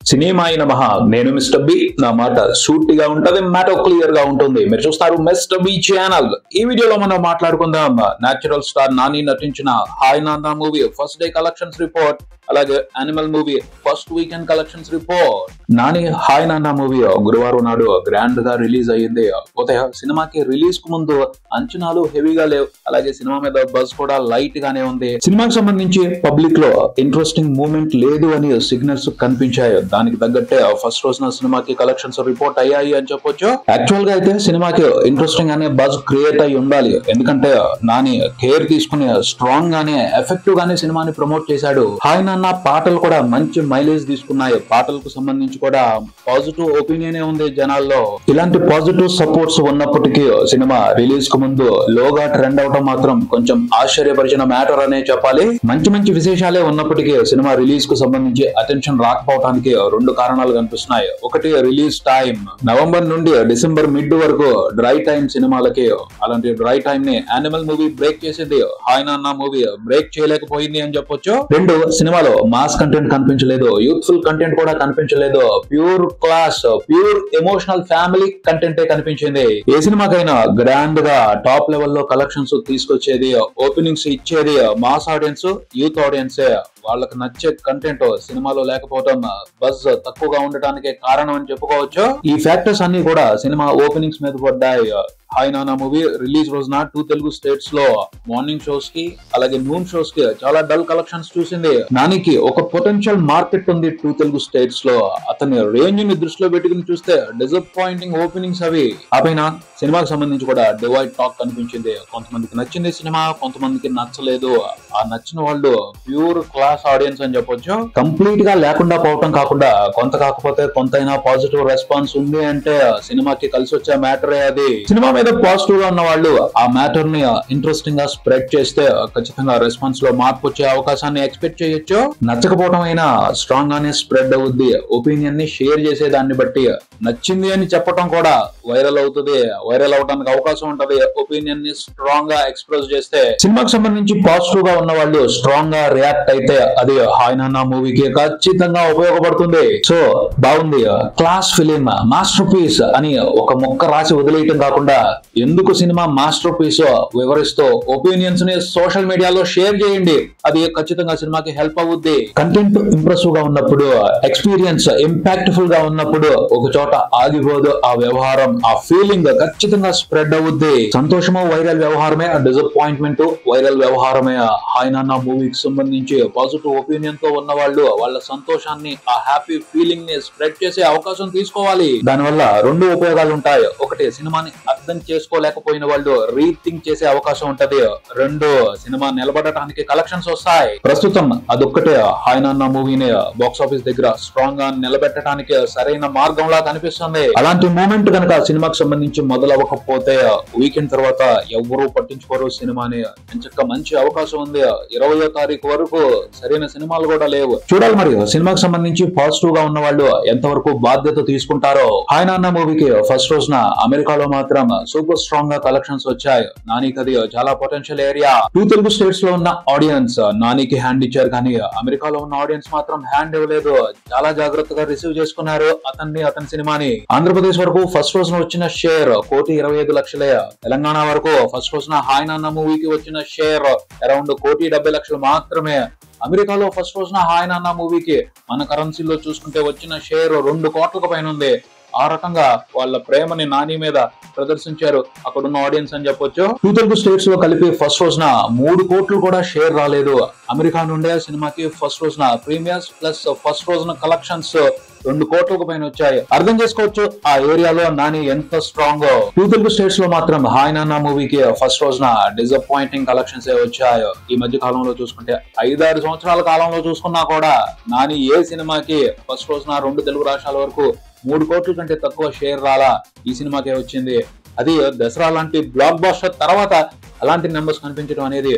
సినిమాయి నమః నేను mister B నా మాట సూటిగా ఉంటది మ్యాటర్ క్లియర్ గా ఉంటుంది మీరు చూస్తారు మిస్టర్ బి ఛానల్ ఈ వీడియోలో మనం మాట్లాడుకుందాం నేచురల్ స్టార్ నాని నటించిన Hi Nanna movie first day collections report అలాగే Animal movie first weekend collections report Nani Hi Nanna movie గురువారం నాడు గ్రాండ్ గా రిలీజ్ అయ్యింది పోతే సినిమాకి రిలీజ్ కు ముందు అంచనాలు హెవీగా లేవు అలాగే సినిమా మీద బజ్ కూడా లైట్ గానే ఉంది సినిమాకి సంబంధించి పబ్లిక్ లో ఇంట్రెస్టింగ్ మూమెంట్ లేదు అని సిగ్నల్స్ కనిపించాయి దానికి తగ్గట్టే ఫస్ట్ రోజున సినిమాకి కలెక్షన్స్ రిపోర్ట్ అయ్యాయి అని చెప్పొచ్చు యాక్చువల్ గా అయితే సినిమాకి ఇంట్రెస్టింగ్ అనే బజ్ క్రియేట్ అయి ఉండాలి ఎందుకంటే నాని కేర్ తీసుకుని స్ట్రాంగ్ గానే ఎఫెక్టివ్ గానే సినిమాని ప్రమోట్ చేశాడు హాయ్ నాన్న పాటలు కూడా మంచి మైలేజ్ తీసుకున్నాయి పాటలకు సంబంధించి కూడా పాజిటివ్ ఒపీనియన్ ఉంది జనాల్లో ఇలాంటి పాజిటివ్ సపోర్ట్స్ ఉన్నప్పటికీ సినిమా రిలీజ్ కు ముందు లోగా ట్రెండ్ అవడం మాత్రం కొంచెం ఆశ్చర్యపరిచిన మ్యాటర్ అనే చెప్పాలి మంచి మంచి విశేషాలే ఉన్నప్పటికీ సినిమా రిలీజ్ కు సంబంధించి అటెన్షన్ రాకపోవడానికి రెండు కారణాలు కనిపిస్తున్నాయి ఒకటి రిలీజ్ టైం నవంబర్ నుండి డిసెంబర్ మిడ్ వరకు డ్రై టైం సినిమాలకి అలాంటి డ్రై టైం ని యానిమల్ మూవీ బ్రేక్ చేసింది హాయ్ నాన్న మూవీ బ్రేక్ చేయలేకపోయింది అని చెప్పొచ్చు రెండు సినిమాలో మాస్ కంటెంట్ కనిపించలేదు యూత్ఫుల్ కంటెంట్ కూడా కనిపించలేదు pure class pure emotional family కంటెంటే కనిపించింది ఏ సినిమాకైనా గ్రాండ్ గా టాప్ లెవెల్ లో కలెక్షన్స్ తీసుకొచ్చేది ఓపెనింగ్స్ ఇచ్చేది మాస్ ఆడియన్స్ యూత్ ఆడియన్స్ వాళ్ళకి నచ్చే కంటెంట్ సినిమాలో లేకపోవడం బజ్ తక్కువగా ఉండటానికి కారణం అని చెప్పుకోవచ్చు ఈ ఫ్యాక్టర్స్ అన్ని కూడా సినిమా ఓపెనింగ్స్ మీద పడ్డాయి హాయ్ నానా మూవీ రిలీజ్ రోజున టూ తెలుగు స్టేట్స్ లో మార్నింగ్ షోస్ కి అలాగే నూన్ షోస్ కి చాలా డల్ కలెక్షన్స్ చూసింది నానికి ఒక పొటెన్షియల్ మార్కెట్ ఉంది టూ తెలుగు స్టేట్స్ లో అతని రేంజ్ ని దృష్టిలో పెట్టుకుని చూస్తే డిసప్పాయింటింగ్ ఓపెనింగ్స్ అవి ఆ పైన సినిమాకి సంబంధించి కూడా డివైడ్ టాక్ కనిపించింది కొంతమందికి నచ్చింది సినిమా కొంతమందికి నచ్చలేదు ఆ నచ్చిన వాళ్ళు ప్యూర్ క్లాస్ ఆడియన్స్ అని చెప్పొచ్చు కంప్లీట్ గా లేకుండా పోవటం కాకుండా కొంత కాకపోతే కొంతైనా పాజిటివ్ రెస్పాన్స్ ఉంది అంటే సినిమాకి కలిసి వచ్చే మ్యాటరే అది సినిమా మీద పాజిటివ్ గా ఉన్న వాళ్ళు ఆ మ్యాటర్ ని ఇంట్రెస్టింగ్ గా స్ప్రెడ్ చేస్తే ఖచ్చితంగా రెస్పాన్స్ లో మార్పు వచ్చే అవకాశాన్ని ఎక్స్పెక్ట్ చేయొచ్చు నచ్చకపోవడం అయినా స్ట్రాంగ్ గానే స్ప్రెడ్ అవుద్ది ఒపీనియన్ ని షేర్ చేసే దాన్ని బట్టి నచ్చింది అని చెప్పడం కూడా వైరల్ అవుతుంది వైరల్ అవడానికి అవకాశం ఉంటది ఒపీనియన్ ని స్ట్రాంగ్ గా ఎక్స్ప్రెస్ చేస్తే సినిమాకి సంబంధించి పాజిటివ్ గా ఉన్న వాళ్ళు స్ట్రాంగ్ గా రియాక్ట్ అయితే అది హాయ్ నాన్న మూవీకి ఖచ్చితంగా ఉపయోగపడుతుంది సో బాగుంది క్లాస్ ఫిలిం మాస్టర్ పీస్ అని ఒక మొక్క రాసి వదిలేయటం కాకుండా ఎందుకు సినిమా మాస్టర్ పీస్ వివరిస్తూ ఒపీనియన్స్ ని సోషల్ మీడియాలో షేర్ చేయండి అది ఖచ్చితంగా సినిమాకి హెల్ప్ అవుద్ది కంటెంట్ ఇంప్రెసివ్ గా ఉన్నప్పుడు ఎక్స్పీరియన్స్ ఇంపాక్ట్ఫుల్ గా ఉన్నప్పుడు ఒక చోట ఆగిపోదు ఆ వ్యవహారం ఆ ఫీలింగ్ ఖచ్చితంగా స్ప్రెడ్ అవుద్ది సంతోషము వైరల్ వ్యవహారమే డిసప్పాయింట్మెంట్ వైరల్ వ్యవహారమే హాయ్ నాన్న మూవీకి సంబంధించి పాజిటివ్ ఒపీనియన్ తో ఉన్న వాళ్ళు వాళ్ళ సంతోషాన్ని ఆ హ్యాపీ ఫీలింగ్ ని స్ప్రెడ్ చేసే అవకాశం తీసుకోవాలి దానివల్ల రెండు ఉపయోగాలు ఉంటాయి ఒకటి సినిమాని అర్థం చేసుకోలేకపోయిన వాళ్ళు రీథింక్ చేసే అవకాశం ఉంటది రెండు సినిమా నిలబడటానికి కలెక్షన్స్ వస్తాయి ప్రస్తుతం అదొక్కటే హాయ్ నాన్న మూవీని బాక్స్ ఆఫీస్ దగ్గర స్ట్రాంగ్ గా నిలబెట్టడానికి సరైన మార్గంలా కనిపిస్తుంది అలాంటి మూమెంట్ కనుక సినిమాకి సంబంధించి మొదలవ్వకపోతే వీకెండ్ తర్వాత ఎవరు పట్టించుకోరు సినిమాని ఎంచక్క మంచి అవకాశం ఉంది ఇరవయో తారీఖు వరకు సరైన సినిమాలు కూడా లేవు చూడాలి మరి సినిమాకి సంబంధించి పాజిటివ్ గా ఉన్న వాళ్ళు ఎంతవరకు బాధ్యత తీసుకుంటారో హాయ్ నాన్న మూవీకి ఫస్ట్ రోజున అమెరికాలో మాత్రం సూపర్ స్ట్రాంగ్ గా కలెక్షన్స్ వచ్చాయి నానికి అది చాలా potential area two Telugu states లో ఉన్న ఆడియన్స్ నానికి హ్యాండ్ ఇచ్చారు కానీ అమెరికాలో ఉన్న ఆడియన్స్ మాత్రం హ్యాండ్ ఇవ్వలేదు చాలా జాగ్రత్తగా రిసీవ్ చేసుకున్నారు అతన్ని అతని సినిమాని ఆంధ్రప్రదేశ్ వరకు ఫస్ట్ రోజున వచ్చిన షేర్ కోటి ఇరవై ఐదు లక్షలే తెలంగాణ వరకు ఫస్ట్ రోజున హాయ్ నాన్న మూవీకి వచ్చిన షేర్ అరౌండ్ కోటి డెబ్బై లక్షలు మాత్రమే అమెరికాలో ఫస్ట్ రోజున హాయ్ నాన్న మూవీకి మన కరెన్సీలో చూసుకుంటే వచ్చిన షేర్ రెండు కోట్లకు పైన ఉంది ఆ రకంగా వాళ్ళ ప్రేమని నాని మీద ప్రదర్శించారు అక్కడున్న ఆడియన్స్ అని చెప్పొచ్చు టూ తెలుగు స్టేట్స్ లో కలిపి ఫస్ట్ రోజున మూడు కోట్లు కూడా షేర్ రాలేదు అమెరికా నుండే సినిమాకి ఫస్ట్ రోజున ప్రీమియర్స్ ప్లస్ ఫస్ట్ రోజున కలెక్షన్స్ రెండు కోట్లకు పైన వచ్చాయి అర్థం చేసుకోవచ్చు ఆ ఏరియాలో నాని ఎంత స్ట్రాంగ్ టూ తెలుగు స్టేట్స్ లో మాత్రం హాయ్ నాన్న మూవీకి ఫస్ట్ రోజున డిసప్పాయింటింగ్ కలెక్షన్స్ వచ్చాయి ఈ మధ్య కాలంలో చూసుకుంటే ఐదారు సంవత్సరాల కాలంలో చూసుకున్నా కూడా నాని ఏ సినిమాకి ఫస్ట్ రోజున రెండు తెలుగు రాష్ట్రాల వరకు మూడు కోట్ల కంటే తక్కువ షేర్ రాలా ఈ సినిమాకే వచ్చింది అది దసరా లాంటి బ్లాక్ బాస్టర్ తర్వాత అలాంటి నెంబర్స్ కనిపించడం అనేది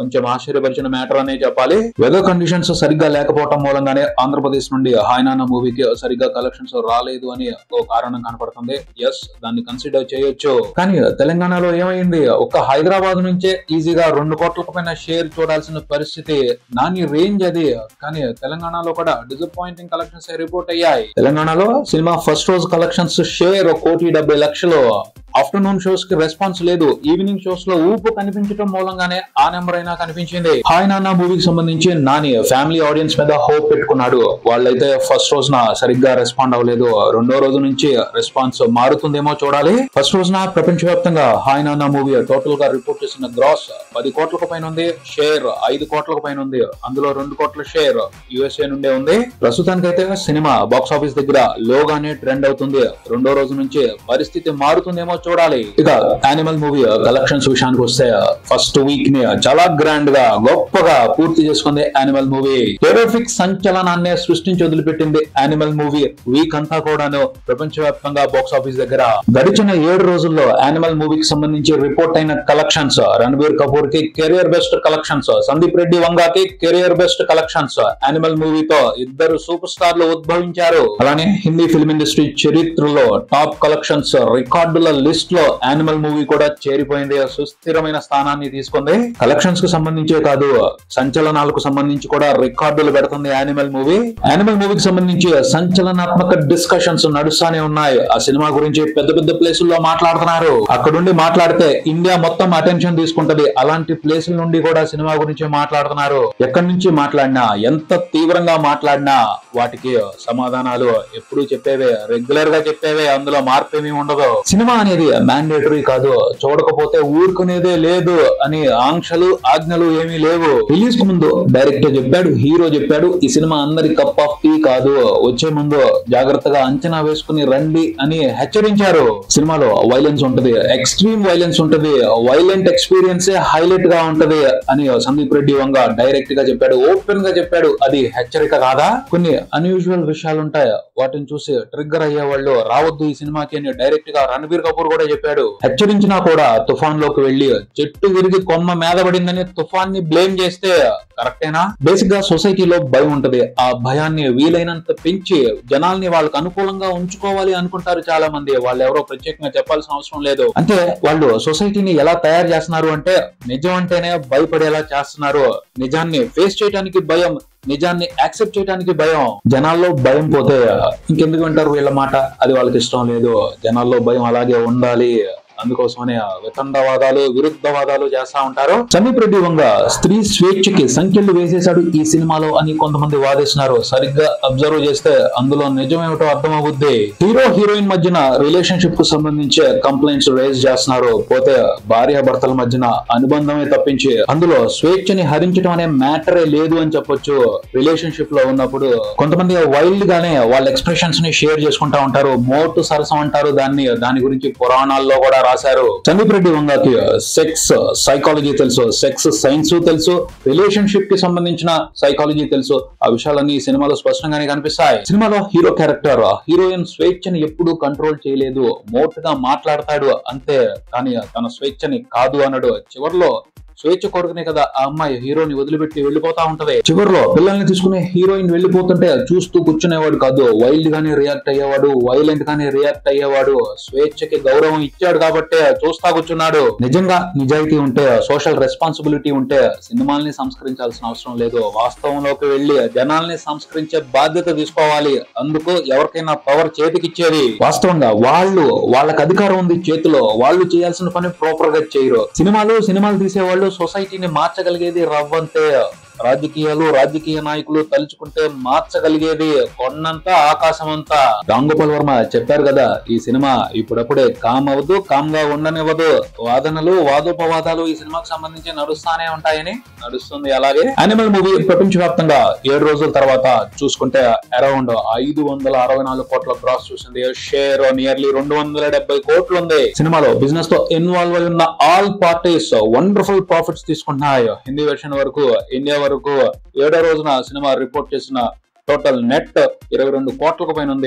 కొంచెం ఆశ్చర్యపరిచిన మ్యాటర్ అనే చెప్పాలి వెదర్ కండిషన్స్ సరిగ్గా లేకపోవడం మూలంగానే ఆంధ్రప్రదేశ్ నుండి హాయనాన్న మూవీకి సరిగ్గా కలెక్షన్స్ రాలేదు అని ఓ కారణం కనపడుతుంది ఎస్ దాన్ని కన్సిడర్ చేయొచ్చు కానీ తెలంగాణలో ఏమైంది ఒక్క హైదరాబాద్ నుంచే ఈజీగా రెండు కోట్లకు పైన షేర్ చూడాల్సిన పరిస్థితి నాని రేంజ్ అది కానీ తెలంగాణలో కూడా డిసప్పాయింటింగ్ కలెక్షన్స్ రిపోర్ట్ అయ్యాయి తెలంగాణలో సినిమా ఫస్ట్ రోజు కలెక్షన్స్ షేర్ కోటి డెబ్బై లక్షలు ఆఫ్టర్నూన్ షోస్ కి రెస్పాన్స్ లేదు ఈవినింగ్ షోస్ లో ఊపు కనిపించడం మూలంగానే ఆ నెంబర్ అయినా కనిపించింది హాయ్ నాన్న మూవీకి సంబంధించి నాని ఫ్యామిలీ ఆడియన్స్ మీద హోప్ పెట్టుకున్నాడు వాళ్ళైతే ఫస్ట్ రోజున సరిగ్గా రెస్పాండ్ అవ్వలేదు రెండో రోజు నుంచి రెస్పాన్స్ మారుతుందేమో చూడాలి ఫస్ట్ రోజున ప్రపంచవ్యాప్తంగా హాయ్ నాన్న మూవీ టోటల్ గా రిపోర్ట్ చేసిన గ్రాస్ పది కోట్లకు పైన ఉంది షేర్ ఐదు కోట్లకు పైన ఉంది అందులో రెండు కోట్ల షేర్ యుఎస్ఏ నుండే ఉంది ప్రస్తుతానికైతే సినిమా బాక్స్ ఆఫీస్ దగ్గర లోగానే ట్రెండ్ అవుతుంది రెండో రోజు నుంచి పరిస్థితి మారుతుందేమో చూడాలి ఇక యానిమల్ మూవీ కలెక్షన్స్ విషయానికి వస్తే ఫస్ట్ వీక్ ని చాలా గ్రాండ్ గా గొప్పగా పూర్తి చేసుకుంది యానిమల్ మూవీ టెరోఫిక్ సంచలనాన్ని సృష్టించి వదిలిపెట్టింది యానిమల్ మూవీ వీక్ అంతా కూడాను ప్రపంచవ్యాప్తంగా బాక్స్ ఆఫీస్ దగ్గర గడిచిన ఏడు రోజుల్లో యానిమల్ మూవీకి సంబంధించి రిపోర్ట్ అయిన కలెక్షన్స్ రణబీర్ కపూర్ కి career best collections Sandeep Reddy వంగాకి కెరియర్ బెస్ట్ కలెక్షన్స్ యానిమల్ మూవీతో ఇద్దరు సూపర్ స్టార్లు ఉద్భవించారు అలానే హిందీ ఫిల్మ్ ఇండస్ట్రీ చరిత్రలో టాప్ కలెక్షన్స్ రికార్డుల లిస్ట్ లో యానిమల్ మూవీ కూడా చేరిపోయింది సుస్థిరమైన స్థానాన్ని తీసుకుంది కలెక్షన్స్ కు సంబంధించే కాదు సంచలనాలకు సంబంధించి కూడా రికార్డులు పెడుతుంది యానిమల్ మూవీ యానిమల్ మూవీకి సంబంధించి సంచలనాత్మక డిస్కషన్స్ నడుస్తానే ఉన్నాయి ఆ సినిమా గురించి పెద్ద పెద్ద ప్లేసుల్లో మాట్లాడుతున్నారు అక్కడుండి మాట్లాడితే ఇండియా మొత్తం అటెన్షన్ తీసుకుంటది అలాంటి ప్లేసుల నుండి కూడా సినిమా గురించి మాట్లాడుతున్నారు ఎక్కడి నుంచి మాట్లాడినా ఎంత తీవ్రంగా మాట్లాడినా వాటికి సమాధానాలు ఎప్పుడు చెప్పేవే రెగ్యులర్ గా చెప్పేవే అందులో మార్పు ఏమీ ఉండదు సినిమా అనేది మ్యాండేటరీ కాదు చూడకపోతే ఊరుకునేదే లేదు అని ఆంక్షలు ఆజ్ఞలు ఏమీ లేవు రిలీజ్ కు ముందు డైరెక్టర్ చెప్పాడు హీరో చెప్పాడు ఈ సినిమా అందరి కప్ ఆఫ్ టీ కాదు వచ్చే ముందు జాగ్రత్తగా అంచనా వేసుకుని రండి అని హెచ్చరించారు సినిమాలో వైలెన్స్ ఉంటది ఎక్స్ట్రీమ్ వైలెన్స్ ఉంటది వైలెంట్ ఎక్స్పీరియన్స్ హైలైట్ గా ఉంటది అని సందీప్ రెడ్డి వంగ డైరెక్ట్ గా చెప్పాడు ఓపెన్ గా చెప్పాడు అది హెచ్చరిక కాదా కొన్ని అన్యూజువల్ విషయాలు ఉంటాయి వాటిని చూసి ట్రిగ్గర్ అయ్యే వాళ్ళు రావద్దు ఈ సినిమాకి అని డైరెక్ట్ గా రణబీర్ కపూర్ కూడా చెప్పాడు హెచ్చరించినా కూడా తుఫాన్ లోకి వెళ్లి చెట్టు విరిగి కొమ్మ మీద పడిందని తుఫాన్ ని బ్లేమ్ చేస్తే కరెక్టేనా బేసిక్ గా సొసైటీలో భయం ఉంటది ఆ భయాన్ని వీలైనంత పెంచి జనాల్ని వాళ్ళకి అనుకూలంగా ఉంచుకోవాలి అనుకుంటారు చాలా మంది వాళ్ళు ఎవరో ప్రత్యేకంగా చెప్పాల్సిన అవసరం లేదు అంటే వాళ్ళు సొసైటీని ఎలా తయారు చేస్తున్నారు అంటే నిజం అంటేనే భయపడేలా చేస్తున్నారు నిజాన్ని ఫేస్ చేయడానికి భయం నిజాన్ని యాక్సెప్ట్ చేయడానికి భయం జనాల్లో భయం పోతే ఇంకెందుకు వింటారు వీళ్ళ మాట అది వాళ్ళకి ఇష్టం లేదు జనాల్లో భయం అలాగే ఉండాలి అందుకోసమనే వితండవాదాలు విరుద్ధవాదాలు చేస్తా ఉంటారు సమీప్ రెడ్డి వంగ స్త్రీ స్వేచ్ఛకి సంఖ్యలు వేసేశాడు ఈ సినిమాలో అని కొంతమంది వాదిస్తున్నారు సరిగ్గా అబ్జర్వ్ చేస్తే అందులో నిజమేమిటో అర్థమవుద్ది హీరో హీరోయిన్ మధ్యన రిలేషన్షిప్ కు సంబంధించే కంప్లైంట్స్ రేజ్ చేస్తున్నారు పోతే భార్య భర్తల మధ్యన అనుబంధమే తప్పించి అందులో స్వేచ్ఛని హరించడం అనే మ్యాటరే లేదు అని చెప్పొచ్చు రిలేషన్షిప్ లో ఉన్నప్పుడు కొంతమంది వైల్డ్ గానే వాళ్ళ ఎక్స్ప్రెషన్స్ ని షేర్ చేసుకుంటా ఉంటారు మోటు సరసం అంటారు దాన్ని దాని గురించి పురాణాల్లో కూడా రాశారు సందీప్ రెడ్డి వంగాకి సెక్స్ సైకాలజీ తెలుసు సెక్స్ సైన్స్ తెలుసు రిలేషన్షిప్ కి సంబంధించిన సైకాలజీ తెలుసు ఆ విషయాలన్నీ ఈ సినిమాలో స్పష్టంగానే కనిపిస్తాయి సినిమాలో హీరో క్యారెక్టర్ హీరోయిన్ స్వేచ్ఛని ఎప్పుడూ కంట్రోల్ చేయలేదు మోటుగా మాట్లాడతాడు అంతే కానీ తన స్వేచ్ఛని కాదు అన్నాడు చివర్లో స్వేచ్ఛ కొరకునే కదా ఆ అమ్మాయి హీరోని వదిలిపెట్టి వెళ్ళిపోతా ఉంటది చివరిలో పిల్లల్ని తీసుకునే హీరోయిన్ వెళ్ళిపోతుంటే చూస్తూ కూర్చునేవాడు కాదు వైల్డ్ గానే రియాక్ట్ అయ్యేవాడు వైలెంట్ గానే రియాక్ట్ అయ్యేవాడు స్వేచ్ఛకి గౌరవం ఇచ్చాడు కాబట్టే చూస్తా కూర్చున్నాడు నిజంగా నిజాయితీ ఉంటే సోషల్ రెస్పాన్సిబిలిటీ ఉంటే సినిమాల్ని సంస్కరించాల్సిన అవసరం లేదు వాస్తవంలోకి వెళ్లి జనాల్ని సంస్కరించే బాధ్యత తీసుకోవాలి అందుకు ఎవరికైనా పవర్ చేతికిచ్చేది వాస్తవంగా వాళ్ళు వాళ్ళకి అధికారం ఉంది చేతిలో వాళ్ళు చేయాల్సిన పని ప్రాపర్ గా చేయరు సినిమాలు సినిమాలు తీసే వాళ్ళు సొసైటీని మార్చగలిగేది రవ్వంతే రాజకీయాలు రాజకీయ నాయకులు తలుచుకుంటే మార్చగలిగేది కొండంతా ఆకాశమంతా రాంగోపాల్ వర్మ చెప్పారు కదా ఈ సినిమా ఇప్పుడప్పుడే కామ్ అవ్వదు కామ్ గా ఉండనివ్వదు వాదనలు వాదోపవాదాలు ఈ సినిమాకు సంబంధించి నడుస్తానే ఉంటాయని నడుస్తుంది అలాగే యానిమల్ మూవీ ప్రపంచవ్యాప్తంగా ఏడు రోజుల తర్వాత చూసుకుంటే అరౌండ్ ఐదు వందల అరవై నాలుగు కోట్ల క్రాస్ చూసింది షేర్ నియర్లీ రెండు వందల డెబ్బై కోట్లు ఉంది సినిమాలో బిజినెస్ తో ఇన్వాల్వ్ అయి ఉన్న ఆల్ పార్టీస్ వండర్ఫుల్ ప్రాఫిట్స్ తీసుకుంటున్నాయి హిందీ వెర్షన్ వరకు ఇండియా వరకు ఏడో రోజున సినిమా రిపోర్ట్ చేసిన టోటల్ నెట్ ఇరవై రెండు కోట్లకు పైన ఉంది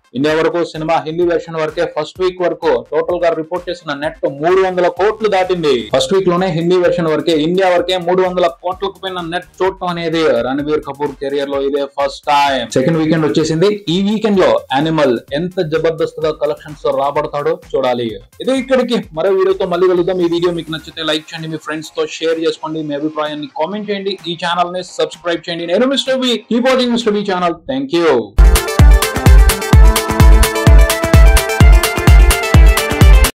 ఇండియా వరకు సినిమా హిందీ వెర్షన్ వరకే ఫస్ట్ వీక్ వరకు టోటల్ గా రిపోర్ట్ చేసిన నెట్ మూడు వందల కోట్లు దాటింది ఫస్ట్ వీక్ లోనే హిందీ వెర్షన్ వరకే ఇండియా వరకే మూడు వందల కోట్లకు పైన నెట్ చూడటం అనేది రణబీర్ కపూర్ కెరియర్ లో ఇదే ఫస్ట్ టైం సెకండ్ వీకెండ్ వచ్చేసింది ఈ వీకెండ్ లో యానిమల్ ఎంత జబర్దస్త్ గా కలెక్షన్స్ తో రాబడతాడో చూడాలి ఇదే ఇక్కడికి మరో వీడియోతో మళ్ళీ కలుద్దాం ఈ వీడియో మీకు నచ్చితే లైక్ చేయండి మీ ఫ్రెండ్స్ తో షేర్ చేసుకోండి మీ అభిప్రాయాన్ని కామెంట్ చేయండి ఈ ఛానల్ ని సబ్స్క్రైబ్ చేయండి నేను mister B keep watching mister B channel thank you